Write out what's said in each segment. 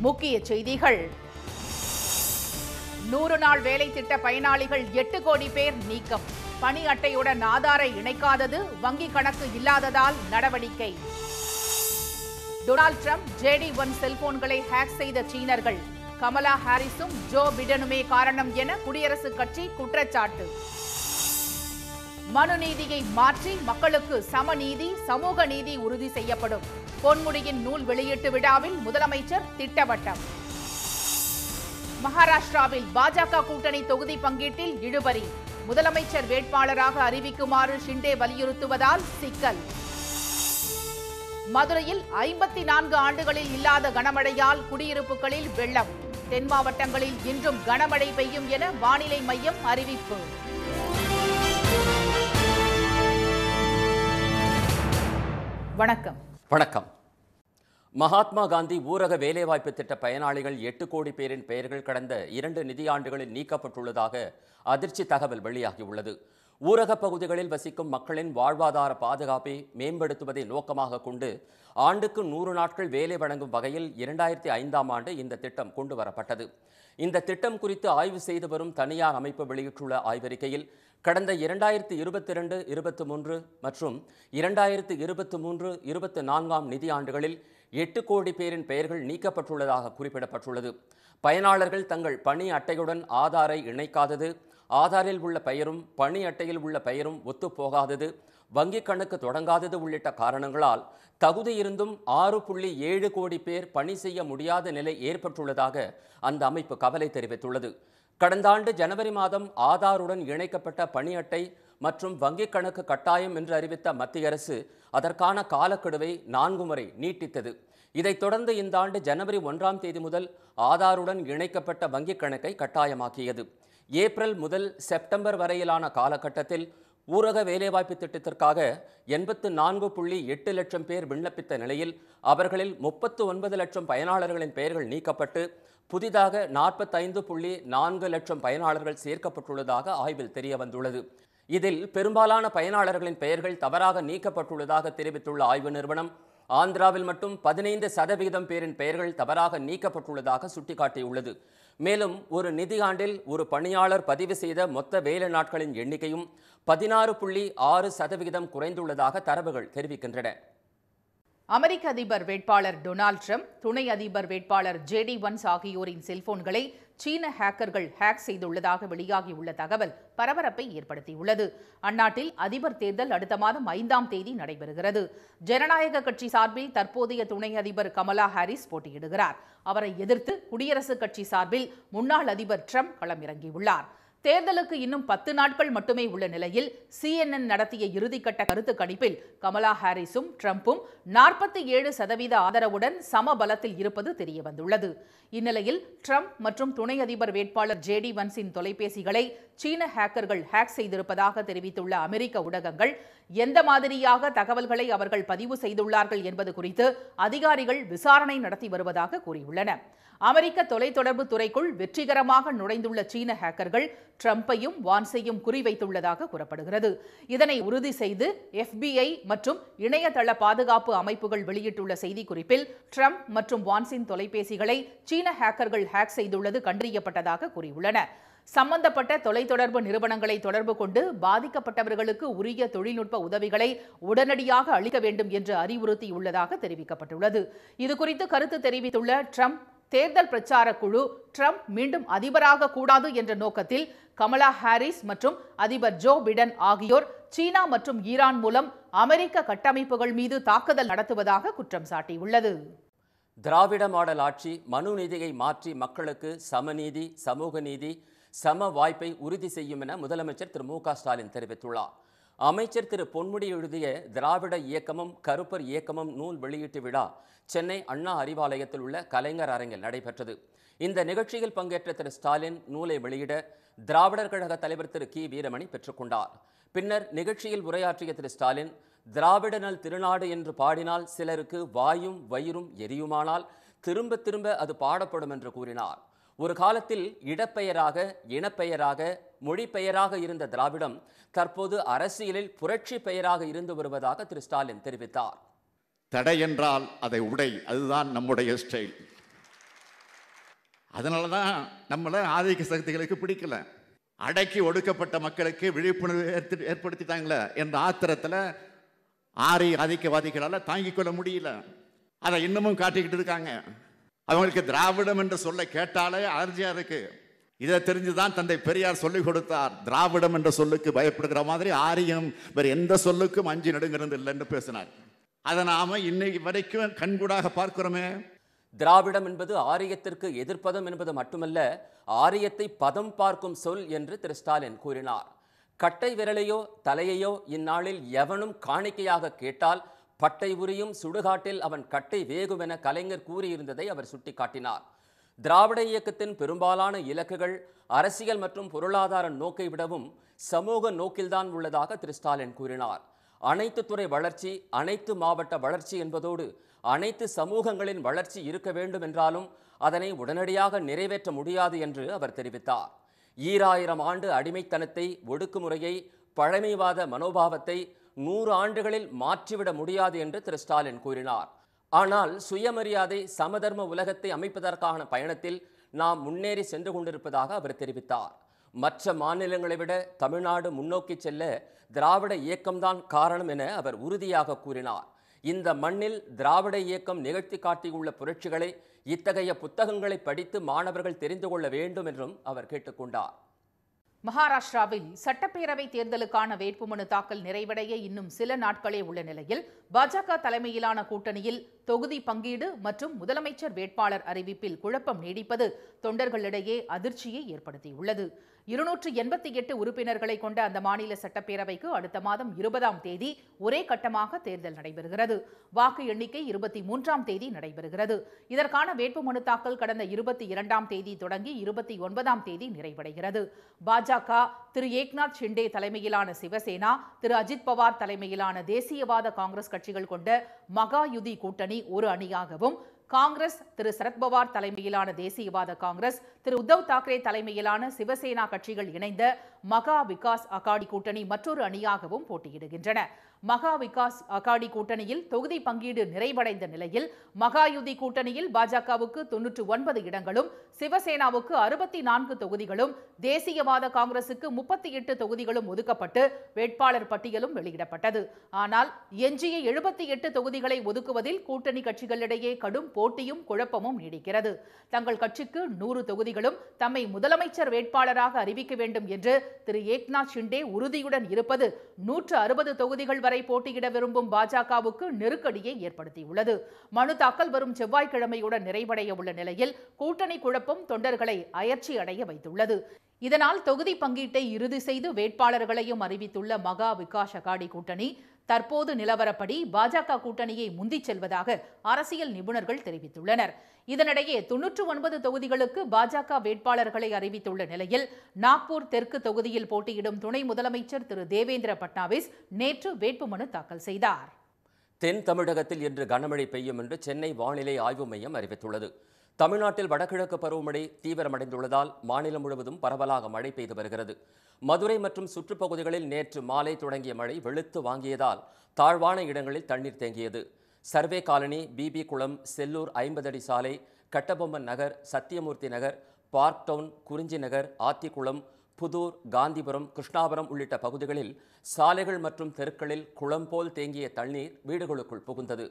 முக்கிய செய்திகள் நூறு நாள் வேலை திட்ட பயனாளிகள் எட்டு கோடி பேர் நீக்கம் பணி அட்டையுடன் ஆதாரை இணைக்காதது வங்கி கணக்கு இல்லாததால் நடவடிக்கை டொனால்ட் ட்ரம்ப் ஜேடி ஒன் செல்போன்களை ஹேக் செய்த சீனர்கள் கமலா ஹாரிஸும் ஜோ பிடனுமே காரணம் என குடியரசுக் கட்சி குற்றச்சாட்டு மனு நீதியை மாற்றி மக்களுக்கு சமநீதி சமூக நீதி உறுதி செய்யப்படும் பொன்முடியின் நூல் வெளியீட்டு விழாவில் முதலமைச்சர் திட்டவட்டம் மகாராஷ்டிராவில் பாஜக கூட்டணி தொகுதி பங்கீட்டில் இழுபறி முதலமைச்சர் வேட்பாளராக அறிவிக்குமாறு ஷிண்டே வலியுறுத்துவதால் சிக்கல் மதுரையில் ஐம்பத்தி நான்கு ஆண்டுகளில் இல்லாத கனமழையால் குடியிருப்புகளில் வெள்ளம் தென் மாவட்டங்களில் இன்றும் கனமழை பெய்யும் என வானிலை மையம் அறிவிப்பு வணக்கம் வணக்கம் மகாத்மா காந்தி ஊரக வேலைவாய்ப்பு திட்ட பயனாளிகள் எட்டு கோடி பேரின் பெயர்கள் கடந்த இரண்டு நிதியாண்டுகளில் நீக்கப்பட்டுள்ளதாக அதிர்ச்சி தகவல் வெளியாகியுள்ளது ஊரகப் பகுதிகளில் வசிக்கும் மக்களின் வாழ்வாதார பாதுகாப்பை மேம்படுத்துவதை நோக்கமாக கொண்டு ஆண்டுக்கு நூறு நாட்கள் வேலை வழங்கும் வகையில் இரண்டாயிரத்தி ஐந்தாம் ஆண்டு இந்த திட்டம் கொண்டு வரப்பட்டது இந்த திட்டம் குறித்து ஆய்வு செய்து வரும் தனியார் அமைப்பு வெளியிட்டுள்ள ஆய்வறிக்கையில் கடந்த இரண்டாயிரத்தி இருபத்தி ரெண்டு இருபத்தி மூன்று மற்றும் இரண்டாயிரத்தி இருபத்தி மூன்று இருபத்தி நான்காம் நிதியாண்டுகளில் எட்டு கோடி பேரின் பெயர்கள் நீக்கப்பட்டுள்ளதாக குறிப்பிடப்பட்டுள்ளது பயனாளர்கள் தங்கள் பணி அட்டையுடன் ஆதாரை இணைக்காதது ஆதாரில் உள்ள பெயரும் பணி அட்டையில் உள்ள பெயரும் ஒத்துப்போகாதது வங்கிக் கணக்கு தொடங்காதது உள்ளிட்ட காரணங்களால் தகுதி இருந்தும் ஆறு புள்ளி ஏழு கோடி பேர் பணி செய்ய முடியாத நிலை ஏற்பட்டுள்ளதாக அந்த அமைப்பு கவலை தெரிவித்துள்ளது கடந்த ஆண்டு ஜனவரி மாதம் ஆதாருடன் இணைக்கப்பட்ட பணி அட்டை மற்றும் வங்கிக் கணக்கு கட்டாயம் என்று அறிவித்த மத்திய அரசு அதற்கான காலக்கெடுவை நான்கு முறை நீட்டித்தது இதைத் தொடர்ந்து இந்த ஆண்டு ஜனவரி ஒன்றாம் தேதி முதல் ஆதாருடன் இணைக்கப்பட்ட வங்கிக் கணக்கை கட்டாயமாக்கியது ஏப்ரல் முதல் செப்டம்பர் வரையிலான காலகட்டத்தில் ஊரக வேலைவாய்ப்பு திட்டத்திற்காக எண்பத்து நான்கு புள்ளி எட்டு லட்சம் பேர் விண்ணப்பித்த நிலையில் அவர்களில் முப்பத்து ஒன்பது லட்சம் பயனாளர்களின் பெயர்கள் நீக்கப்பட்டு புதிதாக நாற்பத்தைந்து புள்ளி நான்கு லட்சம் பயனாளர்கள் சேர்க்கப்பட்டுள்ளதாக ஆய்வில் தெரிய வந்துள்ளது இதில் பெரும்பாலான பயனாளர்களின் பெயர்கள் தவறாக நீக்கப்பட்டுள்ளதாக தெரிவித்துள்ள ஆய்வு நிறுவனம் ஆந்திராவில் மட்டும் பதினைந்து சதவிகிதம் பேரின் பெயர்கள் தவறாக நீக்கப்பட்டுள்ளதாக சுட்டிக்காட்டியுள்ளது மேலும் ஒரு நிதியாண்டில் ஒரு பணியாளர் பதிவு செய்த மொத்த வேலை நாட்களின் எண்ணிக்கையும் பதினாறு புள்ளி ஆறு சதவிகிதம் குறைந்துள்ளதாக தரவுகள் தெரிவிக்கின்றன அமெரிக்க அதிபர் வேட்பாளர் டொனால்ட் ட்ரம்ப் துணை அதிபர் வேட்பாளர் ஜேடி ஒன்ஸ் ஆகியோரின் செல்போன்களை சீன ஹேக்கர்கள் ஹேக் செய்துள்ளதாக வெளியாகியுள்ள தகவல் பரபரப்பை ஏற்படுத்தியுள்ளது அந்நாட்டில் அதிபர் தேர்தல் அடுத்த மாதம் ஐந்தாம் தேதி நடைபெறுகிறது ஜனநாயக கட்சி சார்பில் தற்போதைய துணை அதிபர் கமலா ஹாரிஸ் போட்டியிடுகிறார் அவரை எதிர்த்து குடியரசுக் கட்சி சார்பில் முன்னாள் அதிபர் ட்ரம்ப் களமிறங்கியுள்ளார் தேர்தலுக்கு இன்னும் பத்து நாட்கள் மட்டுமே உள்ள நிலையில் சிஎன்என் நடத்திய இறுதிக்கட்ட கருத்து கணிப்பில் கமலா ஹாரிஸும் ட்ரம்ப்பும் நாற்பத்தி ஏழு சதவீத ஆதரவுடன் சம பலத்தில் இருப்பது தெரியவந்துள்ளது இந்நிலையில் ட்ரம்ப் மற்றும் துணை அதிபர் வேட்பாளர் ஜேடி வன்ஸின் தொலைபேசிகளை சீன ஹேக்கர்கள் ஹேக் செய்திருப்பதாக தெரிவித்துள்ள அமெரிக்க ஊடகங்கள் எந்த மாதிரியாக தகவல்களை அவர்கள் பதிவு செய்துள்ளார்கள் என்பது குறித்து அதிகாரிகள் விசாரணை நடத்தி வருவதாக கூறியுள்ளன அமெரிக்க தொலைத்தொடர்பு துறைக்குள் வெற்றிகரமாக நுழைந்துள்ள சீன ஹேக்கர்கள் ட்ரம்பையும் வான்ஸையும் குறிவைத்துள்ளதாக கூறப்படுகிறது இதனை உறுதி செய்து எஃபிஐ மற்றும் இணையதள பாதுகாப்பு அமைப்புகள் வெளியிட்டுள்ள செய்திக்குறிப்பில் ட்ரம்ப் மற்றும் வான்ஸின் தொலைபேசிகளை சீன ஹேக்கர்கள் ஹேக் செய்துள்ளது கண்டறியப்பட்டதாக கூறியுள்ளன சம்பந்தப்பட்ட தொலைத்தொடர்பு நிறுவனங்களை தொடர்பு கொண்டு பாதிக்கப்பட்டவர்களுக்கு உரிய தொழில்நுட்ப உதவிகளை உடனடியாக அளிக்க வேண்டும் என்று அறிவுறுத்தியுள்ளதாக தெரிவிக்கப்பட்டுள்ளது இதுகுறித்து கருத்து தெரிவித்துள்ள ட்ரம்ப் தேர்தல் பிரச்சார குழு ட்ரம்ப் மீண்டும் அதிபராக கூடாது என்ற நோக்கத்தில் கமலா ஹாரிஸ் மற்றும் அதிபர் ஜோ பிடன் ஆகியோர் சீனா மற்றும் ஈரான் மூலம் அமெரிக்க கட்டமைப்புகள் மீது தாக்குதல் நடத்துவதாக குற்றம் சாட்டியுள்ளது திராவிட மாடல் ஆட்சி மனு நீதியை மாற்றி மக்களுக்கு சமநீதி சமூக நீதி சம வாய்ப்பை உறுதி செய்யும் என முதலமைச்சர் திரு மு க ஸ்டாலின் தெரிவித்துள்ளார் அமைச்சர் திரு பொன்முடி எழுதிய திராவிட இயக்கமும் கருப்பர் இயக்கமும் நூல் வெளியீட்டு விழா சென்னை அண்ணா அறிவாலயத்தில் உள்ள கலைஞர் அரங்கில் நடைபெற்றது இந்த நிகழ்ச்சியில் பங்கேற்ற திரு ஸ்டாலின் நூலை வெளியிட திராவிடர் கழக தலைவர் திரு கி வீரமணி பெற்றுக்கொண்டார் பின்னர் நிகழ்ச்சியில் உரையாற்றிய திரு ஸ்டாலின் திராவிட நல் திருநாடு என்று பாடினால் சிலருக்கு வாயும் வயிறும் எரியுமானால் திரும்ப திரும்ப அது பாடப்படும் என்று கூறினார் ஒரு காலத்தில் இடப்பெயராக இனப்பெயராக மொழிப்பெயராக இருந்த திராவிடம் தற்போது அரசியலில் புரட்சி பெயராக இருந்து வருவதாக திரு ஸ்டாலின் தெரிவித்தார் தடை என்றால் அதை உடை அதுதான் நம்முடைய ஸ்டைல் அதனால தான் நம்மளை ஆதிக்க சக்திகளுக்கு பிடிக்கல அடக்கி ஒடுக்கப்பட்ட மக்களுக்கு விழிப்புணர்வு ஏற்படுத்தி ஏற்படுத்திட்டாங்களே என்ற ஆத்திரத்தில் ஆரிய ஆதிக்கவாதிகளால் தாங்கிக் கொள்ள முடியல அதை இன்னமும் காட்டிக்கிட்டு இருக்காங்க அவங்களுக்கு திராவிடம் என்று சொல்ல கேட்டாலே அலர்ஜியா இருக்கு இதை தெரிஞ்சுதான் தந்தை பெரியார் சொல்லிக் கொடுத்தார் திராவிடம் என்ற சொல்லுக்கு பயப்படுகிற மாதிரி ஆரியம் வேறு எந்த சொல்லுக்கும் அஞ்சு நடுங்கிறது இல்லைன்னு பேசினார் அதை நாம இன்னைக்கு வரைக்கும் கண்கூடாக பார்க்கிறோமே திராவிடம் என்பது ஆரியத்திற்கு எதிர்ப்பதம் என்பது மட்டுமல்ல ஆரியத்தை பதம் பார்க்கும் சொல் என்று திரு ஸ்டாலின் கூறினார் கட்டை விரலையோ தலையையோ இந்நாளில் எவனும் காணிக்கையாக கேட்டால் பட்டை உரியும் சுடுகாட்டில் அவன் கட்டை வேகும் என கலைஞர் கூறியிருந்ததை அவர் சுட்டிக்காட்டினார் திராவிட இயக்கத்தின் பெரும்பாலான இலக்குகள் அரசியல் மற்றும் பொருளாதார நோக்கை விடவும் சமூக நோக்கில்தான் உள்ளதாக திரு ஸ்டாலின் கூறினார் அனைத்து துறை வளர்ச்சி அனைத்து மாவட்ட வளர்ச்சி என்பதோடு அனைத்து சமூகங்களின் வளர்ச்சி இருக்க வேண்டும் என்றாலும் அதனை உடனடியாக நிறைவேற்ற முடியாது என்று அவர் தெரிவித்தார் ஈராயிரம் ஆண்டு அடிமைத்தனத்தை ஒடுக்குமுறையை பழமைவாத மனோபாவத்தை நூறு ஆண்டுகளில் மாற்றிவிட முடியாது என்று திரு ஸ்டாலின் கூறினார் ஆனால் சுயமரியாதை சமதர்ம உலகத்தை அமைப்பதற்கான பயணத்தில் நாம் முன்னேறி சென்று கொண்டிருப்பதாக அவர் தெரிவித்தார் மற்ற மாநிலங்களை விட தமிழ்நாடு முன்னோக்கி செல்ல திராவிட இயக்கம்தான் காரணம் என அவர் உறுதியாக கூறினார் இந்த மண்ணில் திராவிட இயக்கம் நிகழ்த்தி காட்டியுள்ள புரட்சிகளை இத்தகைய புத்தகங்களை படித்து மாணவர்கள் தெரிந்து கொள்ள வேண்டும் என்றும் அவர் கேட்டுக்கொண்டார் மகாராஷ்டிராவில் சட்டப்பேரவை தேர்தலுக்கான வேட்புமனு தாக்கல் நிறைவடைய இன்னும் சில நாட்களே உள்ள நிலையில் பாஜக தலைமையிலான கூட்டணியில் தொகுதி பங்கீடு மற்றும் முதலமைச்சர் வேட்பாளர் அறிவிப்பில் குழப்பம் நீடிப்பது தொண்டர்களிடையே அதிர்ச்சியை ஏற்படுத்தியுள்ளது இருநூற்று எண்பத்தி எட்டு உறுப்பினர்களை கொண்ட அந்த மாநில சட்டப்பேரவைக்கு அடுத்த மாதம் இருபதாம் தேதி ஒரே கட்டமாக தேர்தல் நடைபெறுகிறது வாக்கு எண்ணிக்கை இருபத்தி மூன்றாம் தேதி நடைபெறுகிறது இதற்கான வேட்புமனு தாக்கல் கடந்த இருபத்தி இரண்டாம் தேதி தொடங்கி இருபத்தி ஒன்பதாம் தேதி நிறைவடைகிறது பாஜக திரு ஏக்நாத் ஷிண்டே தலைமையிலான சிவசேனா திரு அஜித் பவார் தலைமையிலான தேசியவாத காங்கிரஸ் கட்சிகள் கொண்ட மகாயுதி கூட்டணி ஒரு அணியாகவும் காங்கிரஸ் திரு சரத்பவார் தலைமையிலான தேசியவாத காங்கிரஸ் திரு உத்தவ் தாக்கரே தலைமையிலான சிவசேனா கட்சிகள் இணைந்த மகா விகாஸ் அகாடி கூட்டணி மற்றொரு அணியாகவும் போட்டியிடுகின்றன மகா விகாஸ் அகாடி கூட்டணியில் தொகுதி பங்கீடு நிறைவடைந்த நிலையில் மகாயுதி கூட்டணியில் பாஜகவுக்கு தொன்னூற்று ஒன்பது இடங்களும் சிவசேனாவுக்கு அறுபத்தி நான்கு தொகுதிகளும் தேசியவாத காங்கிரசுக்கு முப்பத்தி எட்டு தொகுதிகளும் ஒதுக்கப்பட்டு வேட்பாளர் பட்டியலும் வெளியிடப்பட்டது ஆனால் எஞ்சிய எழுபத்தி எட்டு தொகுதிகளை ஒதுக்குவதில் கூட்டணி கட்சிகளிடையே கடும் போட்டியும் குழப்பமும் நீடிக்கிறது தங்கள் கட்சிக்கு நூறு தொகுதிகளும் தம்மை முதலமைச்சர் வேட்பாளராக அறிவிக்க வேண்டும் என்று திரு ஏக்நாத் ஷிண்டே உறுதியுடன் இருப்பது நூற்று அறுபது தொகுதிகள் வரை போட்டியிட விரும்பும் பாஜகவுக்கு நெருக்கடியை ஏற்படுத்தியுள்ளது மனு தாக்கல் வரும் செவ்வாய்க்கிழமையுடன் நிறைவடைய உள்ள நிலையில் கூட்டணி குழப்பம் தொண்டர்களை அயற்சி அடைய வைத்துள்ளது இதனால் தொகுதி பங்கீட்டை இறுதி செய்து வேட்பாளர்களையும் அறிவித்துள்ள மகா விகாஷ் அகாடி கூட்டணி தற்போது நிலவரப்படி பாஜக கூட்டணியை முந்திச் செல்வதாக அரசியல் நிபுணர்கள் தெரிவித்துள்ளனர் இதனிடையே தொன்னூற்று ஒன்பது தொகுதிகளுக்கு பாஜக வேட்பாளர்களை அறிவித்துள்ள நிலையில் நாக்பூர் தெற்கு தொகுதியில் போட்டியிடும் துணை முதலமைச்சர் திரு தேவேந்திர பட்னாவிஸ் நேற்று வேட்புமனு தாக்கல் செய்தார் தென் தமிழகத்தில் இன்று கனமழை பெய்யும் என்று சென்னை வானிலை ஆய்வு மையம் அறிவித்துள்ளது தமிழ்நாட்டில் வடகிழக்கு பருவமழை தீவிரமடைந்துள்ளதால் மாநிலம் முழுவதும் பரவலாக மழை பெய்து வருகிறது மதுரை மற்றும் சுற்றுப்பகுதிகளில் நேற்று மாலை தொடங்கிய மழை வெளுத்து வாங்கியதால் தாழ்வான இடங்களில் தண்ணீர் தேங்கியது சர்வே காலனி பிபி குளம் செல்லூர் ஐம்பது அடி சாலை கட்டபொம்மன் நகர் சத்தியமூர்த்தி நகர் பார்க் டவுன் குறிஞ்சி நகர் ஆத்திக்குளம் புதூர் காந்திபுரம் கிருஷ்ணாபுரம் உள்ளிட்ட பகுதிகளில் சாலைகள் மற்றும் தெருக்களில் குளம் போல் தேங்கிய தண்ணீர் வீடுகளுக்குள் புகுந்தது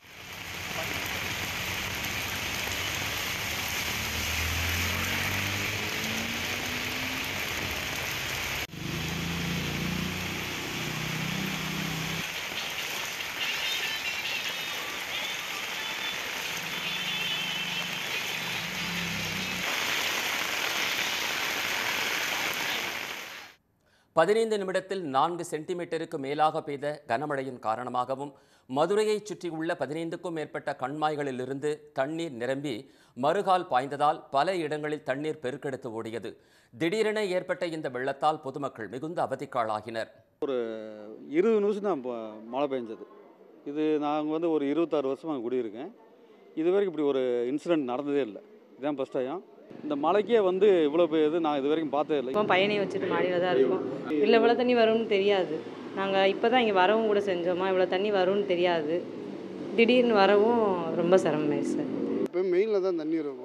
பதினைந்து நிமிடத்தில் நான்கு சென்டிமீட்டருக்கு மேலாக பெய்த கனமழையின் காரணமாகவும் மதுரையைச் சுற்றியுள்ள பதினைந்துக்கும் மேற்பட்ட கண்மாய்களிலிருந்து தண்ணீர் நிரம்பி மறுகால் பாய்ந்ததால் பல இடங்களில் தண்ணீர் பெருக்கெடுத்து ஓடியது திடீரென ஏற்பட்ட இந்த வெள்ளத்தால் பொதுமக்கள் மிகுந்த அவதிக்காளாகினர் இருபது நிமிஷம் தான் இப்போ மழை பெஞ்சது இது நாங்கள் வந்து ஒரு இருபத்தாறு வருஷமாக குடியிருக்கேன் இது வரைக்கும் இப்படி ஒரு இன்சிடென்ட் நடந்ததே இல்லை இதுதான் ஃபஸ்ட் டைம் இந்த மழைக்கே வந்து இவ்வளோ பெய்யுது நான் இது வரைக்கும் பார்த்ததே இல்லை இப்போ பையனை வச்சுட்டு மாடியில் தான் இருக்கோம் இல்லை இவ்வளோ தண்ணி வரும்னு தெரியாது நாங்கள் இப்போ தான் இங்கே வரவும் கூட செஞ்சோமா இவ்வளோ தண்ணி வரும்னு தெரியாது திடீர்னு வரவும் ரொம்ப சிரமமாயிடுச்சு சார் இப்போ மெயினில் தான் தண்ணி இருக்கும்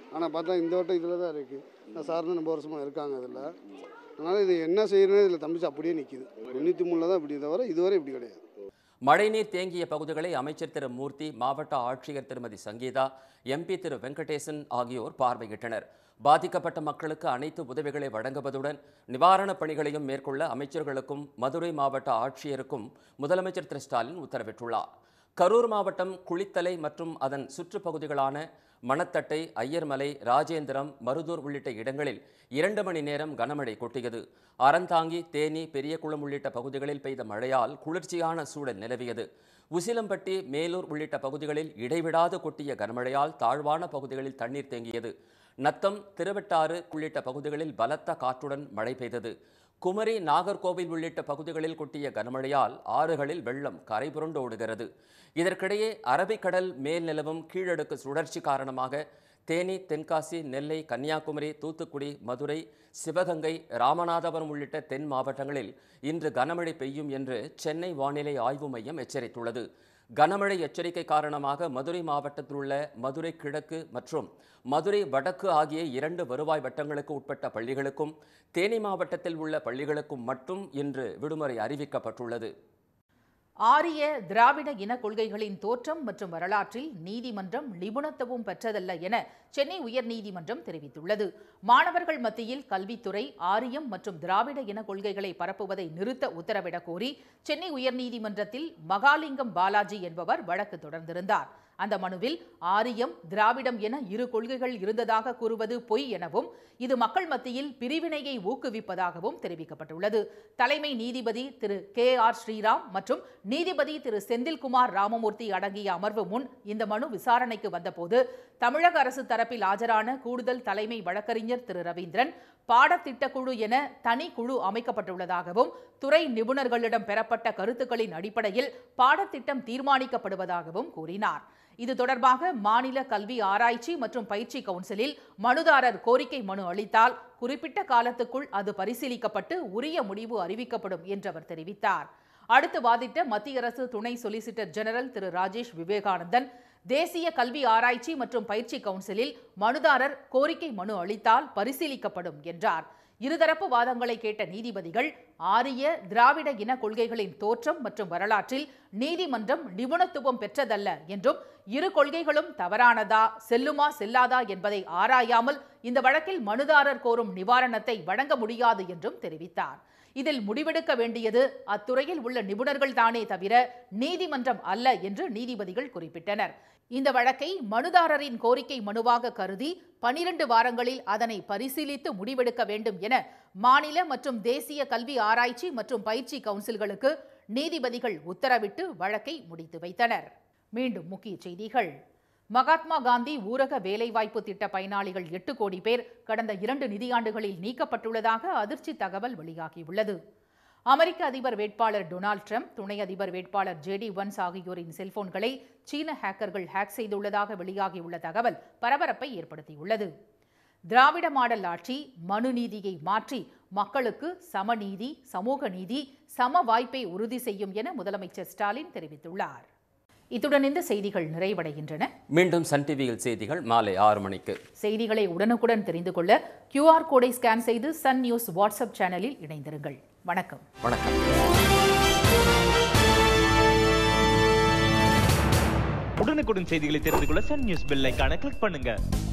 ஆனால் பார்த்தா இந்த வட்டம் இதில் தான் இருக்குது நான் சார் தான் ரொம்ப வருஷமாக இருக்காங்க அதில் அதனால் இது என்ன செய்யணும்னு இதில் தம்பிச்சு அப்படியே நிற்கிது தொண்ணூற்றி மூணில் தான் இப்படி தவிர இதுவரை இப்படி கிடையாது மழைநீர் தேங்கிய பகுதிகளை அமைச்சர் திரு மூர்த்தி மாவட்ட ஆட்சியர் திருமதி சங்கீதா எம்பி திரு வெங்கடேசன் ஆகியோர் பார்வையிட்டனர் பாதிக்கப்பட்ட மக்களுக்கு அனைத்து உதவிகளை வழங்குவதுடன் நிவாரணப் பணிகளையும் மேற்கொள்ள அமைச்சர்களுக்கும் மதுரை மாவட்ட ஆட்சியருக்கும் முதலமைச்சர் திரு ஸ்டாலின் உத்தரவிட்டுள்ளார் கரூர் மாவட்டம் குளித்தலை மற்றும் அதன் சுற்றுப்பகுதிகளான மணத்தட்டை ஐயர்மலை ராஜேந்திரம் மருதூர் உள்ளிட்ட இடங்களில் இரண்டு மணி நேரம் கனமழை கொட்டியது அறந்தாங்கி தேனி பெரியகுளம் உள்ளிட்ட பகுதிகளில் பெய்த மழையால் குளிர்ச்சியான சூழல் நிலவியது உசிலம்பட்டி மேலூர் உள்ளிட்ட பகுதிகளில் இடைவிடாது கொட்டிய கனமழையால் தாழ்வான பகுதிகளில் தண்ணீர் தேங்கியது நத்தம் திருவட்டாறு உள்ளிட்ட பகுதிகளில் பலத்த காற்றுடன் மழை பெய்தது குமரி நாகர்கோவில் உள்ளிட்ட பகுதிகளில் கொட்டிய கனமழையால் ஆறுகளில் வெள்ளம் கரை புரண்டு ஓடுகிறது இதற்கிடையே அரபிக்கடல் மேல் நிலவும் கீழடுக்கு சுழற்சி காரணமாக தேனி தென்காசி நெல்லை கன்னியாகுமரி தூத்துக்குடி மதுரை சிவகங்கை ராமநாதபுரம் உள்ளிட்ட தென் மாவட்டங்களில் இன்று கனமழை பெய்யும் என்று சென்னை வானிலை ஆய்வு மையம் எச்சரித்துள்ளது கனமழை எச்சரிக்கை காரணமாக மதுரை மாவட்டத்தில் உள்ள மதுரை கிழக்கு மற்றும் மதுரை வடக்கு ஆகிய இரண்டு வருவாய் வட்டங்களுக்கு உட்பட்ட பள்ளிகளுக்கும் தேனி மாவட்டத்தில் உள்ள பள்ளிகளுக்கும் மட்டும் இன்று விடுமுறை அறிவிக்கப்பட்டுள்ளது ஆரிய திராவிட இன கொள்கைகளின் தோற்றம் மற்றும் வரலாற்றில் நீதிமன்றம் நிபுணத்துவம் பெற்றதல்ல என சென்னை உயர்நீதிமன்றம் தெரிவித்துள்ளது மாணவர்கள் மத்தியில் கல்வித்துறை ஆரியம் மற்றும் திராவிட இன கொள்கைகளை பரப்புவதை நிறுத்த உத்தரவிடக் கோரி சென்னை உயர்நீதிமன்றத்தில் மகாலிங்கம் பாலாஜி என்பவர் வழக்கு தொடர்ந்திருந்தார் அந்த மனுவில் ஆரியம் திராவிடம் என இரு கொள்கைகள் இருந்ததாக கூறுவது பொய் எனவும் இது மக்கள் மத்தியில் பிரிவினையை ஊக்குவிப்பதாகவும் தெரிவிக்கப்பட்டுள்ளது தலைமை நீதிபதி திரு கே ஆர் ஸ்ரீராம் மற்றும் நீதிபதி திரு செந்தில்குமார் ராமமூர்த்தி அடங்கிய அமர்வு முன் இந்த மனு விசாரணைக்கு வந்தபோது தமிழக அரசு தரப்பில் ஆஜரான கூடுதல் தலைமை வழக்கறிஞர் திரு ரவீந்திரன் பாடத்திட்டக்குழு என தனி குழு அமைக்கப்பட்டுள்ளதாகவும் துறை நிபுணர்களிடம் பெறப்பட்ட கருத்துக்களின் அடிப்படையில் பாடத்திட்டம் தீர்மானிக்கப்படுவதாகவும் கூறினார் இது தொடர்பாக மாநில கல்வி ஆராய்ச்சி மற்றும் பயிற்சி கவுன்சிலில் மனுதாரர் கோரிக்கை மனு அளித்தால் குறிப்பிட்ட காலத்துக்குள் அது பரிசீலிக்கப்பட்டு உரிய முடிவு அறிவிக்கப்படும் என்று அவர் தெரிவித்தார் அடுத்து வாதிட்ட மத்திய அரசு துணை சொலிசிட்டர் ஜெனரல் திரு ராஜேஷ் விவேகானந்தன் தேசிய கல்வி ஆராய்ச்சி மற்றும் பயிற்சி கவுன்சிலில் மனுதாரர் கோரிக்கை மனு அளித்தால் பரிசீலிக்கப்படும் என்றார் இருதரப்பு வாதங்களை கேட்ட நீதிபதிகள் ஆரிய திராவிட இன கொள்கைகளின் தோற்றம் மற்றும் வரலாற்றில் நீதிமன்றம் நிபுணத்துவம் பெற்றதல்ல என்றும் இரு கொள்கைகளும் தவறானதா செல்லுமா செல்லாதா என்பதை ஆராயாமல் இந்த வழக்கில் மனுதாரர் கோரும் நிவாரணத்தை வழங்க முடியாது என்றும் தெரிவித்தார் இதில் முடிவெடுக்க வேண்டியது அத்துறையில் உள்ள நிபுணர்கள் தானே தவிர நீதிமன்றம் அல்ல என்று நீதிபதிகள் குறிப்பிட்டனர் இந்த வழக்கை மனுதாரரின் கோரிக்கை மனுவாக கருதி பனிரண்டு வாரங்களில் அதனை பரிசீலித்து முடிவெடுக்க வேண்டும் என மாநில மற்றும் தேசிய கல்வி ஆராய்ச்சி மற்றும் பயிற்சி கவுன்சில்களுக்கு நீதிபதிகள் உத்தரவிட்டு வழக்கை முடித்து வைத்தனர் மீண்டும் முக்கிய செய்திகள் மகாத்மா காந்தி ஊரக வேலைவாய்ப்பு திட்ட பயனாளிகள் எட்டு கோடி பேர் கடந்த இரண்டு நிதியாண்டுகளில் நீக்கப்பட்டுள்ளதாக அதிர்ச்சி தகவல் வெளியாகியுள்ளது அமெரிக்க அதிபர் வேட்பாளர் டொனால்ட் ட்ரம்ப் துணை அதிபர் வேட்பாளர் ஜேடி வன்ஸ் ஆகியோரின் செல்போன்களை சீன ஹேக்கர்கள் ஹேக் செய்துள்ளதாக வெளியாகியுள்ள தகவல் பரபரப்பை ஏற்படுத்தியுள்ளது திராவிட மாடல் ஆட்சி மனு நீதியை மாற்றி மக்களுக்கு சமநீதி சமூக நீதி சம வாய்ப்பை உறுதி செய்யும் என முதலமைச்சர் ஸ்டாலின் தெரிவித்துள்ளார் இத்துடன் இந்த செய்திகள் நிறைவடைகின்றன மீண்டும் சன் டிவியில் செய்திகள் மாலை ஆறு மணிக்கு செய்திகளை உடனுக்குடன் தெரிந்து கொள்ள கியூஆர் கோடை ஸ்கேன் செய்து சன் நியூஸ் வாட்ஸ்அப் சேனலில் இணைந்திருங்கள் வணக்கம் வணக்கம் உடனுக்குடன் செய்திகளை தெரிந்து கொள்ள சன் நியூஸ் பெல் ஐகானை கிளிக் பண்ணுங்க